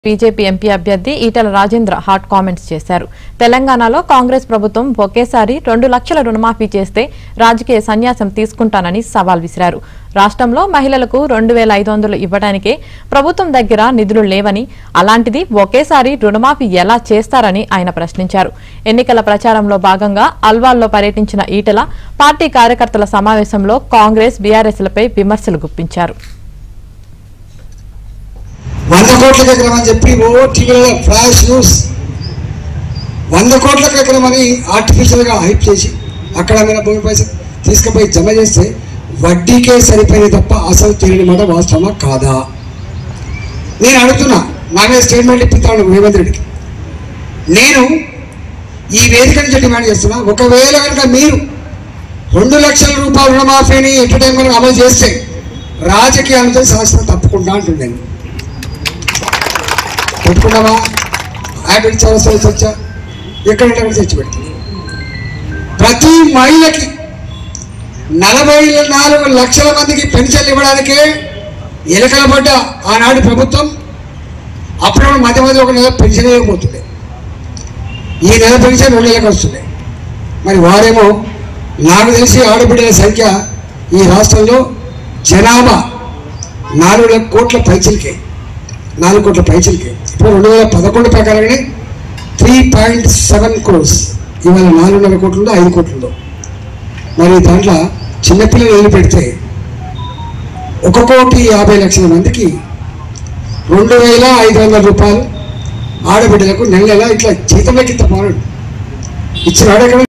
BJP MP అభ్యర్థి Etela Rajendra hot comments చేశారు తెలంగాణలో కాంగ్రెస్ ప్రభుత్వం ఒకేసారి రెండు లక్షల రుణమాఫీ చేస్తే రాజకీయ సన్యాసం తీసుకుంటానని సవాల్ విసిరారు రాష్ట్రంలో మహిళలకు రెండు వేల ఐదు వందలు ఇవ్వడానికే ప్రభుత్వం దగ్గర నిధులు లేవని అలాంటిది ఒకేసారి రుణమాఫీ ఎలా చేస్తారని ఆయన ప్రశ్నించారు ఎన్నికల ప్రచారంలో భాగంగా అల్వాల్లో పర్యటించిన ఈటల పార్టీ కార్యకర్తల సమావేశంలో కాంగ్రెస్ బీఆర్ఎస్లపై విమర్శలు గుప్పించారు వంద కోట్ల ఎకరం అని చెప్పి ఓ టీవీలో ఫ్లాష్ న్యూస్ వంద కోట్ల ఎకరం అని ఆర్టిఫిషియల్గా హైప్ చేసి అక్కడ మీద భూమి పైసలు తీసుకుపోయి జమ చేస్తే వడ్డీకే సరిపోయింది తప్ప అసలు తెలియని మాట వాస్తవమా కాదా నేను అడుగుతున్నా నా మీద స్టేట్మెంట్ ఇప్పిస్తాను రేవంత్ రెడ్డికి నేను ఈ వేదిక నుంచి డిమాండ్ చేస్తున్నా ఒకవేళ కనుక మీరు రెండు లక్షల రూపాయల రుణమాఫీని ఎంటర్టైన్మెంట్ అమలు చేస్తే రాజకీయాలతో శాస్త్రం తప్పుకుంటా అంటున్నాను పెట్టుకున్నావా హ్యాబిట్ చౌరస్తా వచ్చా ఎక్కడ తెచ్చి పెడుతుంది ప్రతి మహిళకి నలభై నాలుగు లక్షల మందికి పెన్షన్లు ఇవ్వడానికే ఎలకల పడ్డ ఆనాడు ప్రభుత్వం అప్పుడు మధ్య మధ్య ఒక నెల పెన్షన్ ఇవ్వబోతుండే ఈ నెల పెన్షన్ రెండు నెలలకు వస్తుంది మరి వారేమో నాకు తెలిసి ఆడబిడ్డల సంఖ్య ఈ రాష్ట్రంలో జనాభా నాలుగు లక్ష కోట్ల పైచిలకే నాలుగు కోట్ల పైచిలకే ఇప్పుడు రెండు వేల పదకొండు ప్రకారంగానే త్రీ పాయింట్ సెవెన్ క్రోర్స్ ఇవాళ నాలుగున్నర కోట్లుందో ఐదు కోట్లుందో మరి దాంట్లో చిన్నపిల్లలు వెళ్ళి పెడితే ఒక కోటి యాభై లక్షల మందికి రెండు వేల ఐదు వందల రూపాయలు ఆడబిడ్డలకు నెల నెల ఇట్లా జీతంలోకి ఇంత మారడు ఇచ్చిన